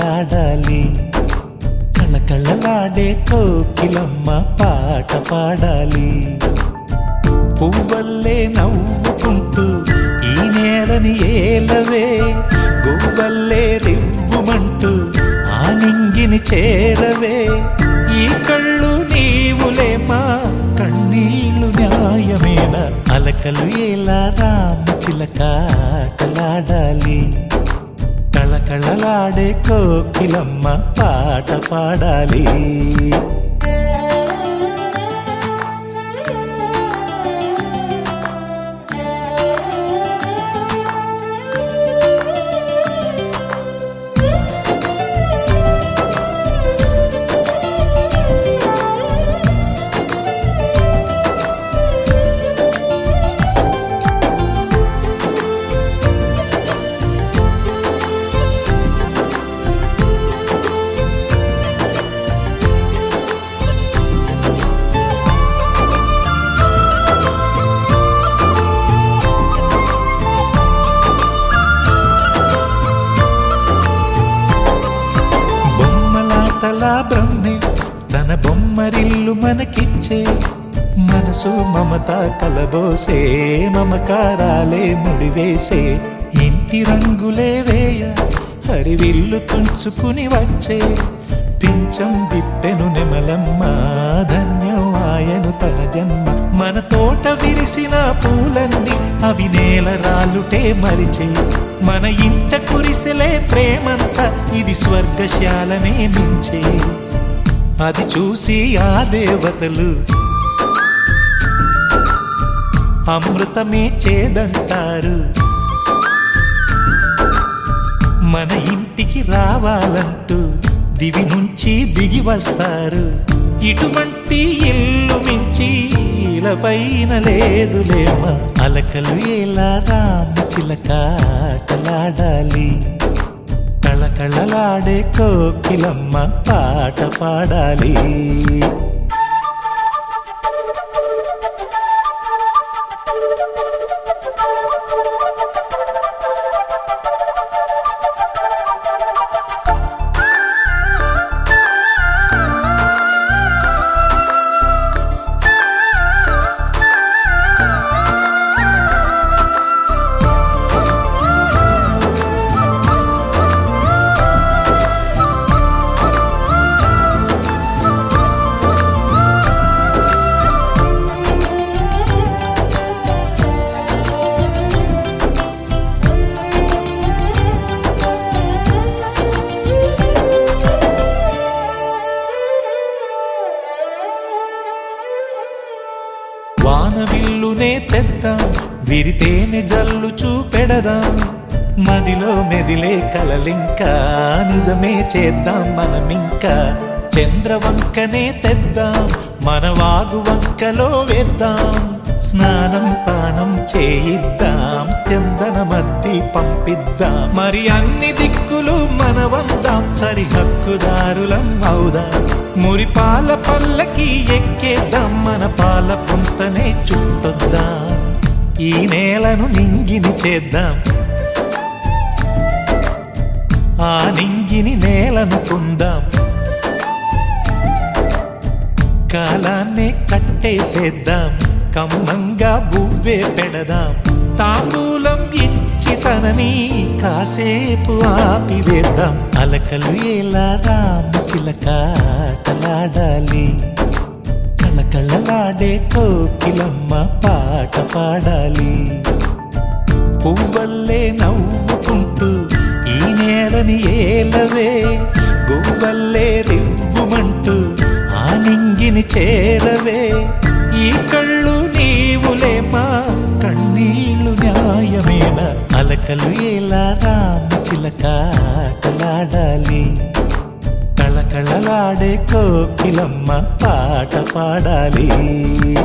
ఆటలాడాలి కళకళలాడే కోకిలమ్మ పాట పాడాలి పువ్వల్లే నవ్వుకుంటూ ఈ నేలని ఏలవే గువ్వల్లే రివ్వుమంటూ ఆ నింగిని చేరవే ఈ కళ్ళు నీవులే మా కన్నీళ్ళు న్యాయమేన అలకలు ఎలా రామ చిలకాటలాడాలి కళకళలాడే కోకిలమ్మ పాట పాడాలి బొమ్మలాటలా బ్రహ్మే తన బొమ్మరిల్లు మనకిచ్చే మనసు మమత కలబోసే మమకారాలే ముడివేసే ఇంటి రంగులే వేయ హరివిల్లు తుంచుకుని వచ్చే పించం విప్పెను నెమలమ్మ ధన్యం ఆయను తన జన్మ మన తోట విరిసిన పూలన్నీ అవి నేల రాలుటే మరిచే మన ఇంట కురిసెలే ప్రేమంతా ఇది స్వర్గశాలనే మించే అది చూసి ఆ దేవతలు అమృతమే చేదంటారు మన ఇంటికి రావాలంటూ దివి నుంచి దిగి వస్తారు ఇటువంటి ఇల్లు మించి ఇలపైన లేదులేమ అలకలు ఎలా రామ చిలకాటలాడాలి కళకళలాడే కోకిలమ్మ పాట పాడాలి వానవిల్లునే తెద్దాం విరితేనె జల్లు చూపెడదాం మదిలో మెదిలే కలలింకా నిజమే చేద్దాం మనమింకా చంద్రవంకనే తెద్దాం మన వాగు వంకలో వేద్దాం స్నానం పానం చేయిద్దాం చందన మద్ది పంపిద్దాం మరి అన్ని దిక్కులు మనవందాం సరిహక్కుదారులం అవుదాం మురి పాల పల్లకి ఎక్కేద్దాం మన పాల పొంతనే చుట్టొద్దాం ఈ నేలను నింగిని చేద్దాం ఆ నింగిని నేలనుకుందాం కాలాన్ని కట్టేసేద్దాం కమ్మంగా బువ్వే పెడదాం తాంబూలం ఇచ్చి తనని కాసేపు ఆపివేద్దాం అలకలు ఎలా రామ చిలకాటలాడాలి కళకళలాడే కోకిలమ్మ పాట పాడాలి పువ్వల్లే నవ్వుకుంటూ ఈ నేలని ఏలవే గువ్వల్లే రివ్వుమంటూ ఆ నింగిని చేరవే ఈ కళ్ళు నీవులే మా కన్నీళ్ళు న్యాయమేన అలకలు ఎలా రామ చిలకాటలాడాలి కళకళలాడే కోకిలమ్మ పాట పాడాలి